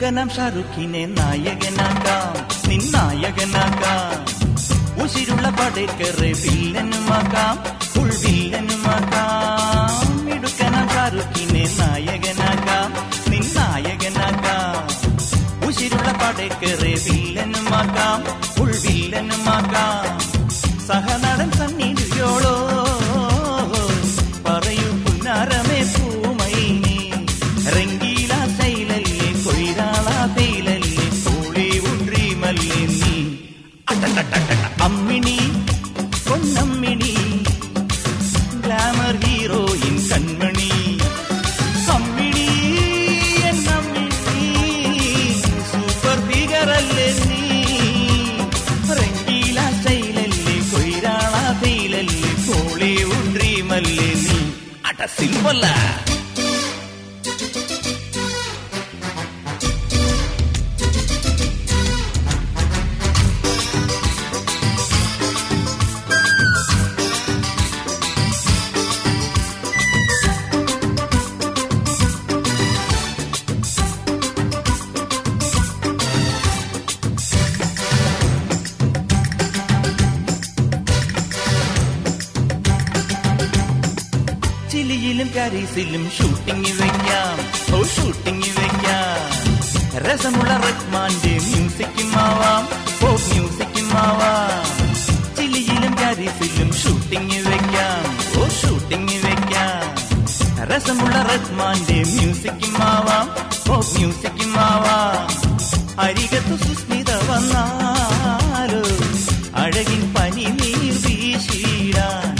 മിടുക്കനാം ഷാറുഖിനെ നായകനാക്കാം നിൻ നായകനാക്കാം ഉശിരുള്ള പടേക്കറെ വില്ലനുമാക്കാം ഫുൾ വില്ലനുമാക്കാം മിടുക്കനാം ഷാറുഖിനെ നായകനാക്കാം നിൻ നായകനാക്കാം ഉശിരുള്ള പടേക്കറെ വില്ലനുമാക്കാം ഫുൾ വില്ലനുമാക്കാം സഹനടൻ സന്നിധിയോളോ പറയൂ പുന്നാരമേ പൂമൈനി റംഗീല ശൈലല്ലേ കൊയ്രാള തേയിലല്ലേ തോളി ഉണ്ടി മല്ലി നീ അട്ടട്ടട്ടട്ട. അമ്മിണി പൊന്നമ്മിണി ഗ്ലാമർ ഹീറോയിൻ കൺമണി അമ്മിണി എന്നമ്മിണി സൂപ്പർ ഫിഗറല്ലേ നീ റംഗീല ശൈലല്ലേ കൊയ്രാള തേയിലല്ലേ തോളി ഉണ്ടി മല്ലി നീ അട സിമ്പല്ല ചിലിയിലും പാരീസിലും ഷൂട്ടിംഗ് വെക്കാം ഓ ഷൂട്ടിംഗ് വെക്കാം രസമുള്ള റഹ്മാന്റെ മ്യൂസിക്കും ആവാം പോപ്പ് മ്യൂസിക്കും ആവാം ചിലിയിലും പാരീസിലും ഷൂട്ടിംഗ് വെക്കാം ഓ ഷൂട്ടിംഗ് വെക്കാം രസമുള്ള റഹ്മാന്റെ മ്യൂസിക്കും ആവാം പോപ്പ് മ്യൂസിക്കും ആവാം അരികത്തു സുസ്മിത വന്നാലോ അഴകിൻ പനി നീർ വീശിടാൻ